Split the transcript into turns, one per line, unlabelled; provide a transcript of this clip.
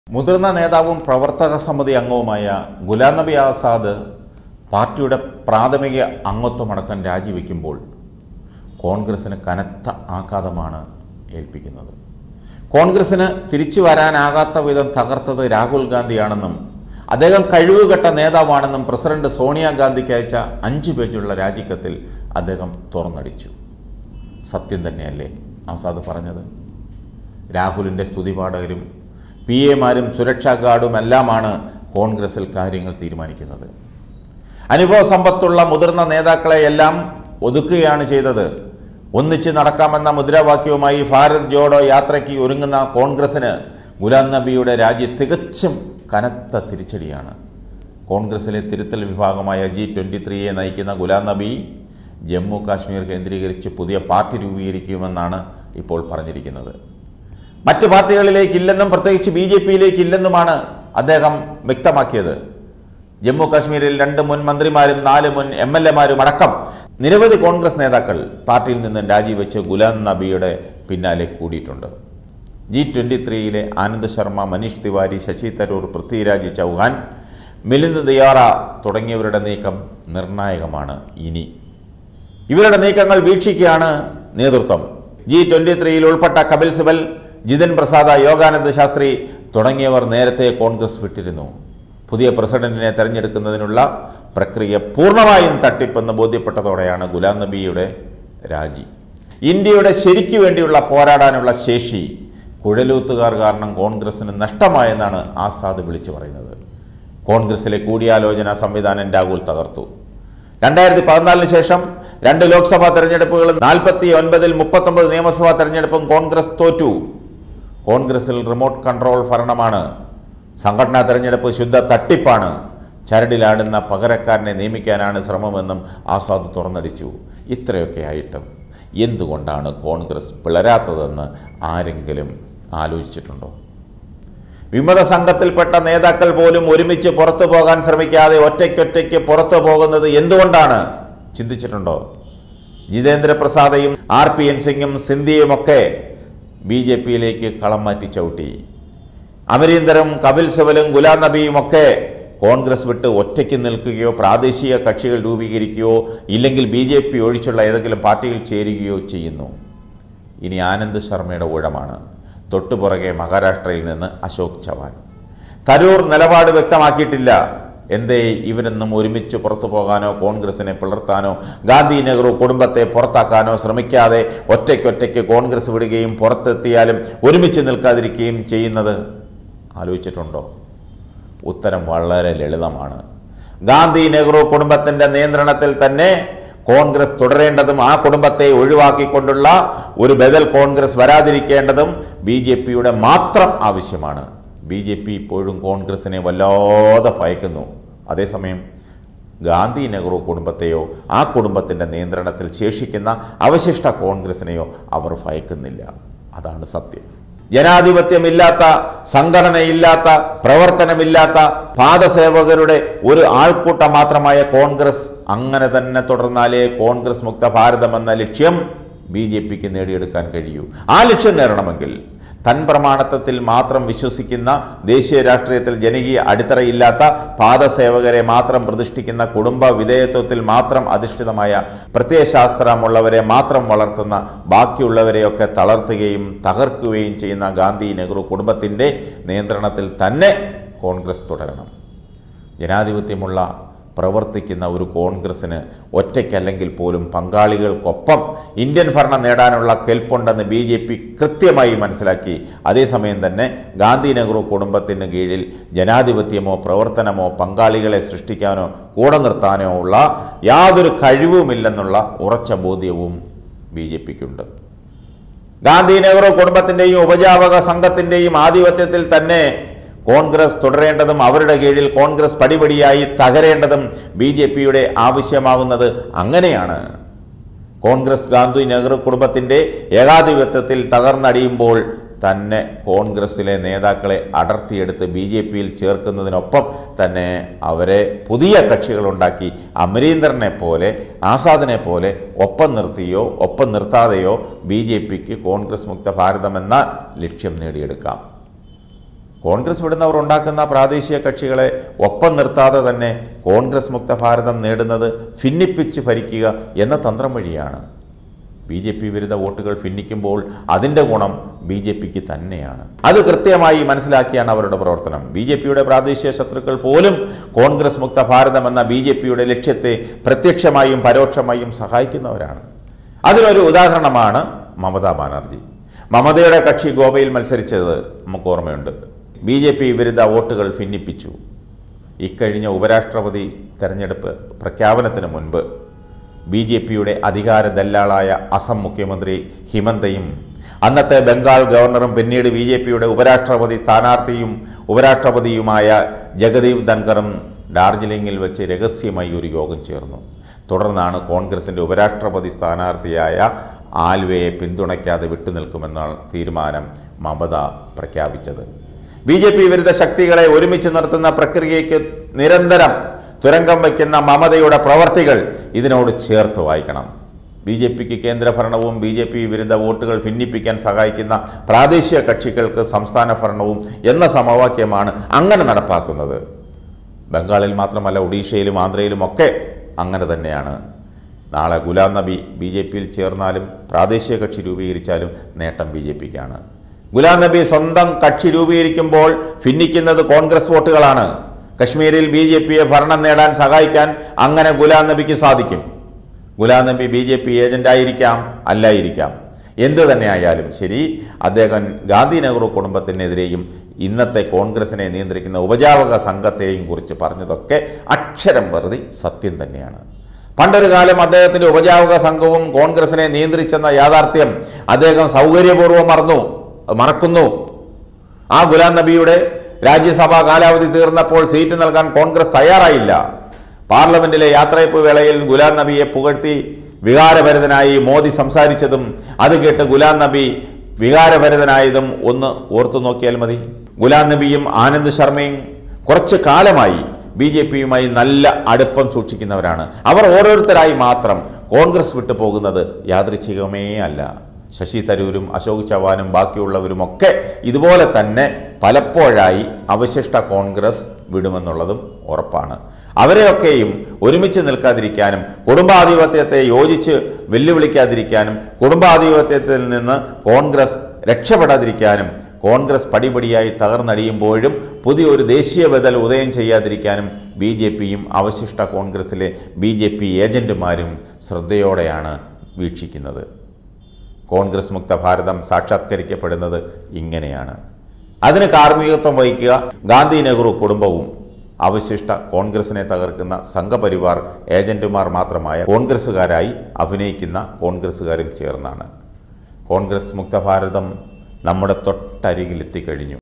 മുതിർന്ന നേതാവും പ്രവർത്തക സമിതി അംഗവുമായ ഗുലാം നബി ആസാദ് പാർട്ടിയുടെ പ്രാഥമിക അംഗത്വമടക്കം രാജിവെക്കുമ്പോൾ കോൺഗ്രസിന് കനത്ത ആഘാതമാണ് ഏൽപ്പിക്കുന്നത് കോൺഗ്രസിന് തിരിച്ചു വരാനാകാത്ത വിധം തകർത്തത് രാഹുൽ ഗാന്ധിയാണെന്നും അദ്ദേഹം കഴിവുകെട്ട നേതാവാണെന്നും പ്രസിഡന്റ് സോണിയാഗാന്ധിക്ക് അയച്ച അഞ്ച് പേജുള്ള രാജിക്കത്തിൽ അദ്ദേഹം തുറന്നടിച്ചു സത്യം തന്നെയല്ലേ ആസാദ് പറഞ്ഞത് രാഹുലിൻ്റെ സ്തുതിപാഠകരും പി എമാരും സുരക്ഷാ ഗാർഡും എല്ലാമാണ് കോൺഗ്രസിൽ കാര്യങ്ങൾ തീരുമാനിക്കുന്നത് അനുഭവ സമ്പത്തുള്ള മുതിർന്ന നേതാക്കളെ എല്ലാം ഒതുക്കുകയാണ് ചെയ്തത് ഒന്നിച്ച് നടക്കാമെന്ന മുദ്രാവാക്യവുമായി ഭാരത് ജോഡോ യാത്രയ്ക്ക് ഒരുങ്ങുന്ന കോൺഗ്രസിന് ഗുലാം നബിയുടെ രാജി തികച്ചും കനത്ത തിരിച്ചടിയാണ് കോൺഗ്രസിലെ തിരുത്തൽ വിഭാഗമായ ജി ട്വൻ്റി ത്രീയെ നയിക്കുന്ന ഗുലാം നബി ജമ്മു കാശ്മീർ കേന്ദ്രീകരിച്ച് പുതിയ പാർട്ടി രൂപീകരിക്കുമെന്നാണ് ഇപ്പോൾ പറഞ്ഞിരിക്കുന്നത് മറ്റ് പാർട്ടികളിലേക്കില്ലെന്നും പ്രത്യേകിച്ച് ബി ജെ പിയിലേക്കില്ലെന്നുമാണ് അദ്ദേഹം വ്യക്തമാക്കിയത് ജമ്മു കാശ്മീരിൽ രണ്ട് മുൻ മന്ത്രിമാരും നാല് മുൻ എം എൽ എമാരും അടക്കം നിരവധി കോൺഗ്രസ് നേതാക്കൾ പാർട്ടിയിൽ നിന്നും രാജിവെച്ച് ഗുലാം നബിയുടെ പിന്നാലെ കൂടിയിട്ടുണ്ട് ജി ട്വൻ്റി ത്രീയിലെ ആനന്ദ് ശർമ്മ മനീഷ് തിവാരി ശശി തരൂർ പൃഥ്വിരാജ് ചൗഹാൻ മിലിന്ദ് ദിയാറ തുടങ്ങിയവരുടെ നീക്കം നിർണായകമാണ് ഇനി ഇവരുടെ നീക്കങ്ങൾ വീക്ഷിക്കുകയാണ് നേതൃത്വം ജി ട്വൻ്റി ത്രീയിൽ ഉൾപ്പെട്ട കപിൽ സിബൽ ജിതൻ പ്രസാദ യോഗാനന്ദ് ശാസ്ത്രി തുടങ്ങിയവർ നേരത്തെ കോൺഗ്രസ് വിട്ടിരുന്നു പുതിയ പ്രസിഡന്റിനെ തെരഞ്ഞെടുക്കുന്നതിനുള്ള പ്രക്രിയ പൂർണ്ണമായും തട്ടിപ്പെന്ന് ബോധ്യപ്പെട്ടതോടെയാണ് ഗുലാം നബിയുടെ രാജി ഇന്ത്യയുടെ ശരിക്കു വേണ്ടിയുള്ള പോരാടാനുള്ള ശേഷി കുഴലൂത്തുകാർ കാരണം കോൺഗ്രസിന് നഷ്ടമായെന്നാണ് ആസാദ് വിളിച്ചു പറയുന്നത് കോൺഗ്രസിലെ കൂടിയാലോചന സംവിധാനം രാഹുൽ തകർത്തു രണ്ടായിരത്തി പതിനാലിന് ശേഷം രണ്ട് ലോക്സഭാ തെരഞ്ഞെടുപ്പുകളും നാൽപ്പത്തി ഒൻപതിൽ മുപ്പത്തൊമ്പത് നിയമസഭാ തെരഞ്ഞെടുപ്പും കോൺഗ്രസ് തോറ്റു കോൺഗ്രസിൽ റിമോട്ട് കൺട്രോൾ ഭരണമാണ് സംഘടനാ തെരഞ്ഞെടുപ്പ് ശുദ്ധ തട്ടിപ്പാണ് ചരടിലാടുന്ന പകരക്കാരനെ നിയമിക്കാനാണ് ശ്രമമെന്നും ആസാദ് തുറന്നടിച്ചു ഇത്രയൊക്കെ ആയിട്ടും എന്തുകൊണ്ടാണ് കോൺഗ്രസ് പിളരാത്തതെന്ന് ആരെങ്കിലും ആലോചിച്ചിട്ടുണ്ടോ വിമത സംഘത്തിൽപ്പെട്ട നേതാക്കൾ പോലും ഒരുമിച്ച് പുറത്തു പോകാൻ ശ്രമിക്കാതെ ഒറ്റയ്ക്കൊറ്റയ്ക്ക് പുറത്തു പോകുന്നത് എന്തുകൊണ്ടാണ് ചിന്തിച്ചിട്ടുണ്ടോ ജിതേന്ദ്ര പ്രസാദയും ആർ പി എൻ സിംഗും സിന്ധിയുമൊക്കെ ബി ജെ പിയിലേക്ക് കളം മാറ്റി ചവിട്ടി അമരീന്ദറും കപിൽ സിബലും ഗുലാം നബിയുമൊക്കെ കോൺഗ്രസ് വിട്ട് ഒറ്റയ്ക്ക് നിൽക്കുകയോ പ്രാദേശിക കക്ഷികൾ രൂപീകരിക്കുകയോ ഇല്ലെങ്കിൽ ബി ജെ പി ഒഴിച്ചുള്ള ഏതെങ്കിലും പാർട്ടിയിൽ ചേരുകയോ ചെയ്യുന്നു ഇനി ആനന്ദ് ശർമ്മയുടെ ഊഴമാണ് തൊട്ടുപുറകെ മഹാരാഷ്ട്രയിൽ നിന്ന് അശോക് ചവാൻ തരൂർ നിലപാട് വ്യക്തമാക്കിയിട്ടില്ല എന്തേ ഇവരൊന്നും ഒരുമിച്ച് പുറത്തു പോകാനോ കോൺഗ്രസിനെ പിളർത്താനോ ഗാന്ധി നെഹ്റു കുടുംബത്തെ പുറത്താക്കാനോ ശ്രമിക്കാതെ ഒറ്റയ്ക്കൊറ്റയ്ക്ക് കോൺഗ്രസ് വിടുകയും പുറത്തെത്തിയാലും ഒരുമിച്ച് നിൽക്കാതിരിക്കുകയും ചെയ്യുന്നത് ആലോചിച്ചിട്ടുണ്ടോ ഉത്തരം വളരെ ലളിതമാണ് ഗാന്ധി നെഹ്റു കുടുംബത്തിൻ്റെ നിയന്ത്രണത്തിൽ തന്നെ കോൺഗ്രസ് തുടരേണ്ടതും ആ കുടുംബത്തെ ഒഴിവാക്കിക്കൊണ്ടുള്ള ഒരു ബദൽ കോൺഗ്രസ് വരാതിരിക്കേണ്ടതും ബി ജെ പിയുടെ മാത്രം ആവശ്യമാണ് ബി ജെ പി ഇപ്പോഴും കോൺഗ്രസിനെ വല്ലാതെ ഭയക്കുന്നു അതേസമയം ഗാന്ധി നെഹ്റു കുടുംബത്തെയോ ആ കുടുംബത്തിൻ്റെ നിയന്ത്രണത്തിൽ ശേഷിക്കുന്ന അവശിഷ്ട കോൺഗ്രസിനെയോ അവർ ഭയക്കുന്നില്ല അതാണ് സത്യം ജനാധിപത്യമില്ലാത്ത സംഘടനയില്ലാത്ത പ്രവർത്തനമില്ലാത്ത പാദസേവകരുടെ ഒരു ആൾക്കൂട്ടം മാത്രമായ കോൺഗ്രസ് അങ്ങനെ തന്നെ തുടർന്നാലേ കോൺഗ്രസ് മുക്ത ഭാരതം എന്ന ലക്ഷ്യം ബി ജെ പിക്ക് നേടിയെടുക്കാൻ കഴിയൂ ആ ലക്ഷ്യം നേടണമെങ്കിൽ തൻ പ്രമാണത്വത്തിൽ മാത്രം വിശ്വസിക്കുന്ന ദേശീയ രാഷ്ട്രീയത്തിൽ ജനകീയ അടിത്തറയില്ലാത്ത പാദസേവകരെ മാത്രം പ്രതിഷ്ഠിക്കുന്ന കുടുംബ വിധേയത്വത്തിൽ മാത്രം അധിഷ്ഠിതമായ പ്രത്യയശാസ്ത്രമുള്ളവരെ മാത്രം വളർത്തുന്ന ബാക്കിയുള്ളവരെയൊക്കെ തളർത്തുകയും തകർക്കുകയും ചെയ്യുന്ന ഗാന്ധി നെഹ്റു കുടുംബത്തിൻ്റെ നിയന്ത്രണത്തിൽ തന്നെ കോൺഗ്രസ് തുടരണം ജനാധിപത്യമുള്ള പ്രവർത്തിക്കുന്ന ഒരു കോൺഗ്രസ്സിന് ഒറ്റയ്ക്കല്ലെങ്കിൽ പോലും പങ്കാളികൾക്കൊപ്പം ഇന്ത്യൻ ഭരണം നേടാനുള്ള കെൽപ്പുണ്ടെന്ന് ബി ജെ പി കൃത്യമായി മനസ്സിലാക്കി അതേസമയം തന്നെ ഗാന്ധി നെഹ്റു കുടുംബത്തിന് കീഴിൽ ജനാധിപത്യമോ പ്രവർത്തനമോ പങ്കാളികളെ സൃഷ്ടിക്കാനോ കൂടെ നിർത്താനോ ഉള്ള യാതൊരു കഴിവുമില്ലെന്നുള്ള ഉറച്ച ബോധ്യവും ബി ജെ പിക്കുണ്ട് ഗാന്ധി നെഹ്റു കുടുംബത്തിൻ്റെയും ഉപജാപക സംഘത്തിൻ്റെയും ആധിപത്യത്തിൽ തന്നെ കോൺഗ്രസ് തുടരേണ്ടതും അവരുടെ കീഴിൽ കോൺഗ്രസ് പടിപടിയായി തകരേണ്ടതും ബി ജെ പിയുടെ ആവശ്യമാകുന്നത് അങ്ങനെയാണ് കോൺഗ്രസ് ഗാന്ധി നെഹ്റു കുടുംബത്തിൻ്റെ ഏകാധിപത്യത്തിൽ തകർന്നടിയുമ്പോൾ തന്നെ കോൺഗ്രസ്സിലെ നേതാക്കളെ അടർത്തിയെടുത്ത് ബി ജെ പിയിൽ ചേർക്കുന്നതിനൊപ്പം തന്നെ അവരെ പുതിയ കക്ഷികളുണ്ടാക്കി അമരീന്ദ്രനെ പോലെ ആസാദിനെ പോലെ ഒപ്പം നിർത്തിയോ ഒപ്പം നിർത്താതെയോ ബി ജെ പിക്ക് കോൺഗ്രസ് മുക്ത ഭാരതമെന്ന ലക്ഷ്യം നേടിയെടുക്കാം കോൺഗ്രസ് വിടുന്നവർ ഉണ്ടാക്കുന്ന പ്രാദേശിക കക്ഷികളെ ഒപ്പം നിർത്താതെ തന്നെ കോൺഗ്രസ് മുക്ത ഭാരതം നേടുന്നത് ഭിന്നിപ്പിച്ച് ഭരിക്കുക എന്ന തന്ത്രം വഴിയാണ് ബി ജെ പി വിരുദ്ധ വോട്ടുകൾ ഭിന്നിക്കുമ്പോൾ അതിൻ്റെ ഗുണം ബി ജെ പിക്ക് തന്നെയാണ് അത് കൃത്യമായി മനസ്സിലാക്കിയാണ് അവരുടെ പ്രവർത്തനം ബി ജെ പിയുടെ പ്രാദേശിക ശത്രുക്കൾ പോലും കോൺഗ്രസ് മുക്ത ഭാരതം എന്ന ബി ജെ പിയുടെ ലക്ഷ്യത്തെ പ്രത്യക്ഷമായും പരോക്ഷമായും സഹായിക്കുന്നവരാണ് അതിനൊരു ഉദാഹരണമാണ് മമതാ ബാനർജി മമതയുടെ കക്ഷി ഗോവയിൽ മത്സരിച്ചത് നമുക്ക് ഓർമ്മയുണ്ട് ബി ജെ പി വിരുദ്ധ വോട്ടുകൾ ഭിന്നിപ്പിച്ചു ഇക്കഴിഞ്ഞ ഉപരാഷ്ട്രപതി തെരഞ്ഞെടുപ്പ് പ്രഖ്യാപനത്തിന് മുൻപ് ബി ജെ പിയുടെ അധികാര ദല്ലാളായ അസം മുഖ്യമന്ത്രി ഹിമന്തയും അന്നത്തെ ബംഗാൾ ഗവർണറും പിന്നീട് ബി ജെ പിയുടെ ഉപരാഷ്ട്രപതി സ്ഥാനാർത്ഥിയും ഉപരാഷ്ട്രപതിയുമായ ജഗദീപ് ധൻഖറും ഡാർജിലിംഗിൽ വെച്ച് രഹസ്യമായി ഒരു യോഗം ചേർന്നു തുടർന്നാണ് കോൺഗ്രസിൻ്റെ ഉപരാഷ്ട്രപതി സ്ഥാനാർത്ഥിയായ ആൽവയെ പിന്തുണയ്ക്കാതെ വിട്ടുനിൽക്കുമെന്ന തീരുമാനം മമത പ്രഖ്യാപിച്ചത് ബി ജെ പി വിരുദ്ധ ശക്തികളെ ഒരുമിച്ച് നിർത്തുന്ന പ്രക്രിയയ്ക്ക് നിരന്തരം തുരങ്കം വയ്ക്കുന്ന മമതയുടെ പ്രവർത്തികൾ ഇതിനോട് ചേർത്ത് വായിക്കണം ബി ജെ പിക്ക് കേന്ദ്രഭരണവും ബി ജെ പി വിരുദ്ധ വോട്ടുകൾ ഭിന്നിപ്പിക്കാൻ സഹായിക്കുന്ന പ്രാദേശിക കക്ഷികൾക്ക് സംസ്ഥാന ഭരണവും എന്ന സമവാക്യമാണ് അങ്ങനെ നടപ്പാക്കുന്നത് ബംഗാളിൽ മാത്രമല്ല ഒഡീഷയിലും ആന്ധ്രയിലും ഒക്കെ അങ്ങനെ തന്നെയാണ് നാളെ ഗുലാം നബി ബി ജെ പിയിൽ ചേർന്നാലും പ്രാദേശിക കക്ഷി രൂപീകരിച്ചാലും നേട്ടം ബി ജെ പിക്കാണ് ഗുലാം നബി സ്വന്തം കക്ഷി രൂപീകരിക്കുമ്പോൾ ഭിന്നിക്കുന്നത് കോൺഗ്രസ് വോട്ടുകളാണ് കശ്മീരിൽ ബി ജെ പിയെ ഭരണം നേടാൻ സഹായിക്കാൻ അങ്ങനെ ഗുലാം നബിക്ക് സാധിക്കും Ghulam Nabi B J P ഏജൻ്റായിരിക്കാം അല്ലായിരിക്കാം എന്തു തന്നെയായാലും ശരി അദ്ദേഹം ഗാന്ധി നെഹ്റു കുടുംബത്തിനെതിരെയും ഇന്നത്തെ കോൺഗ്രസിനെ നിയന്ത്രിക്കുന്ന ഉപജാപക സംഘത്തെയും കുറിച്ച് പറഞ്ഞതൊക്കെ അക്ഷരം വെറുതെ സത്യം തന്നെയാണ് പണ്ടൊരു കാലം അദ്ദേഹത്തിൻ്റെ ഉപജാപക സംഘവും കോൺഗ്രസിനെ നിയന്ത്രിച്ചെന്ന യാഥാർത്ഥ്യം അദ്ദേഹം സൗകര്യപൂർവ്വം മറന്നു മറക്കുന്നു ആ ഗുലാം നബിയുടെ രാജ്യസഭാ കാലാവധി തീർന്നപ്പോൾ സീറ്റ് നൽകാൻ കോൺഗ്രസ് തയ്യാറായില്ല പാർലമെന്റിലെ യാത്രയപ്പ് വേളയിൽ ഗുലാം നബിയെ പുകഴ്ത്തി വികാരഭരിതനായി മോദി സംസാരിച്ചതും അത് കേട്ട് ഗുലാം നബി വികാരഭരിതനായതും ഒന്ന് ഓർത്തു നോക്കിയാൽ മതി ഗുലാം നബിയും ആനന്ദ് ശർമ്മയും കുറച്ച് കാലമായി ബി ജെ പിയുമായി നല്ല അടുപ്പം സൂക്ഷിക്കുന്നവരാണ് അവർ ഓരോരുത്തരായി മാത്രം കോൺഗ്രസ് വിട്ടു പോകുന്നത് യാദൃച്ഛികമേ അല്ല ശശി തരൂരും അശോക് ചവാനും ബാക്കിയുള്ളവരുമൊക്കെ ഇതുപോലെ തന്നെ പലപ്പോഴായി അവശിഷ്ട കോൺഗ്രസ് വിടുമെന്നുള്ളതും ഉറപ്പാണ് അവരെയൊക്കെയും ഒരുമിച്ച് നിൽക്കാതിരിക്കാനും കുടുംബാധിപത്യത്തെ യോജിച്ച് വെല്ലുവിളിക്കാതിരിക്കാനും കുടുംബാധിപത്യത്തിൽ നിന്ന് കോൺഗ്രസ് രക്ഷപ്പെടാതിരിക്കാനും കോൺഗ്രസ് പടിപടിയായി തകർന്നടിയുമ്പോഴും പുതിയൊരു ദേശീയ ബദൽ ഉദയം ചെയ്യാതിരിക്കാനും ബി ജെ പിയും അവശിഷ്ട കോൺഗ്രസിലെ ബി ജെ പി ഏജൻറ്റുമാരും ശ്രദ്ധയോടെയാണ് വീക്ഷിക്കുന്നത് കോൺഗ്രസ് മുക്ത ഭാരതം സാക്ഷാത്കരിക്കപ്പെടുന്നത് ഇങ്ങനെയാണ് അതിന് കാർമ്മികത്വം വഹിക്കുക ഗാന്ധി നെഹ്റു കുടുംബവും അവശിഷ്ട കോൺഗ്രസിനെ തകർക്കുന്ന സംഘപരിവാർ ഏജന്റുമാർ മാത്രമായ കോൺഗ്രസ്സുകാരായി അഭിനയിക്കുന്ന കോൺഗ്രസ്സുകാരും ചേർന്നാണ് കോൺഗ്രസ് മുക്ത ഭാരതം നമ്മുടെ തൊട്ടരികിലെത്തിക്കഴിഞ്ഞു